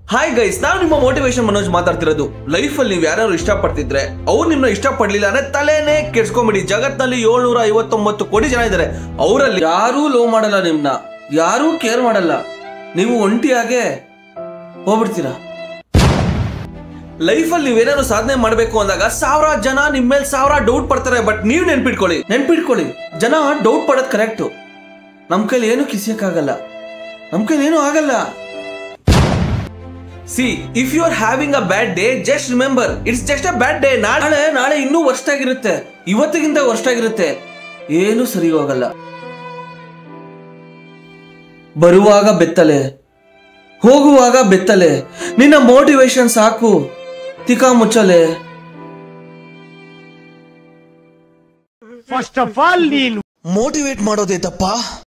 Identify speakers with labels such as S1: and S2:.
S1: hi guys ನಾನು ನಿಮ್ಮ motivation Manoj ಮಾತಾಡ್ತಿರೋದು ಲೈಫ್ ಅಲ್ಲಿ ನೀವು ಯಾರು ಇಷ್ಟಪಡ್ತಿದ್ರೆ ಅವ್ರು ನಿಮ್ಮನ್ನ ಇಷ್ಟಪಡ್ಲಿಲ್ಲ ಅಂದ್ರೆ ತಲೆನೇ ಕೆಡ್ಸ್ಕೊಂಬಿಡಿ ಜಗತ್ನಲ್ಲಿ ಏಳ್ನೂರ ಐವತ್ತೊಂಬತ್ತು ಕೋಟಿ ಜನ ಇದ್ದಾರೆ ಅವರಲ್ಲಿ ಯಾರೂ ಲೋ ಮಾಡಲ್ಲ ನಿಮ್ನ ಯಾರೂ ಕೇರ್ ಮಾಡಲ್ಲ ನೀವು ಒಂಟಿಯಾಗೆ ಹೋಗ್ಬಿಡ್ತೀರಾ ಲೈಫಲ್ಲಿ ನೀವೇನಾದ್ರು ಸಾಧನೆ ಮಾಡಬೇಕು ಅಂದಾಗ ಸಾವಿರ ಜನ ನಿಮ್ಮ ಮೇಲೆ ಸಾವಿರ ಡೌಟ್ ಪಡ್ತಾರೆ ಬಟ್ ನೀವು ನೆನ್ಪಿಟ್ಕೊಳ್ಳಿ ನೆನ್ಪಿಟ್ಕೊಳ್ಳಿ ಜನ ಡೌಟ್ ಪಡೋದು ಕರೆಕ್ಟು ನಮ್ಮ ಕೈಲಿ ಏನು ಕಿಸಿಯಕ್ಕಾಗಲ್ಲ ನಮ್ಮ ಕೈಲಿ ಏನೂ ಆಗಲ್ಲ see if you are having a bad day just remember it's just a bad day ನಾಳೆ ನಾಳೆ ಇನ್ನೂ ವರ್ಸ್ಟ್ ಆಗಿರುತ್ತೆ ಇವತ್ತಿಗಿಂತ ವರ್ಸ್ಟ್ ಆಗಿರುತ್ತೆ ಏನು ಸರಿ ಹೋಗಲ್ಲ ಬರುವಾಗ ಬೆತ್ತಲೆ ಹೋಗುವಾಗ ಬೆತ್ತಲೆ ನಿನ್ನ ಮೋಟಿವೇಶನ್ ಸಾಕು ತಿಕಾ ಮುಚ್ಚಲೆ
S2: ಫಸ್ಟ್ ಆಫ್ ಆಲ್ ನೀನು
S1: ಮೋಟಿವೇಟ್ ಮಾಡೋದೇ ತಪ್ಪ